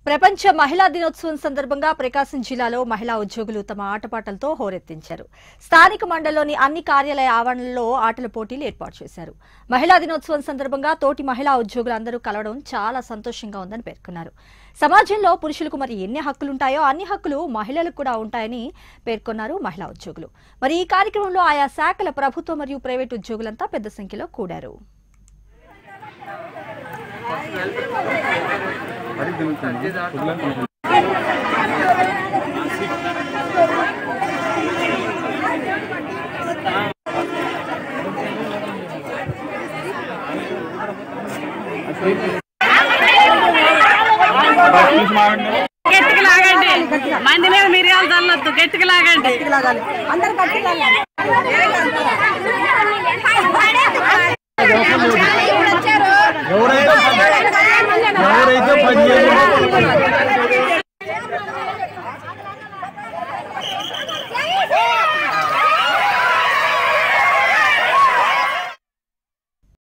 ప్రపంచ మహిళా దినోత్సవం సందర్భంగా ప్రకాశం జిల్లాలో మహిళా ఉద్యోగులు తమ ఆటపాటలతో హోరెత్తించారు స్థానిక మండలంలోని అన్ని కార్యాలయ ఆవరణలో ఆటల పోటీలు ఏర్పాటు చేశారు మహిళా దినోత్సవం సందర్భంగా తోటి మహిళా ఉద్యోగులందరూ కలవడం చాలా సంతోషంగా ఉందని పేర్కొన్నారు సమాజంలో పురుషులకు మరి ఎన్ని హక్కులుంటాయో అన్ని హక్కులు మహిళలకు కూడా ఉంటాయని పేర్కొన్నారు మహిళా ఉద్యోగులు మరి ఈ కార్యక్రమంలో ఆయా శాఖల ప్రభుత్వ మరియు ప్రైవేటు ఉద్యోగులంతా పెద్ద సంఖ్యలో కూడారు గట్టికి లాగండి మంది మీద మిరియాలు చల్లొద్దు గట్టికి లాగండి లాగాలి అందరు గట్టిగా లాగాలి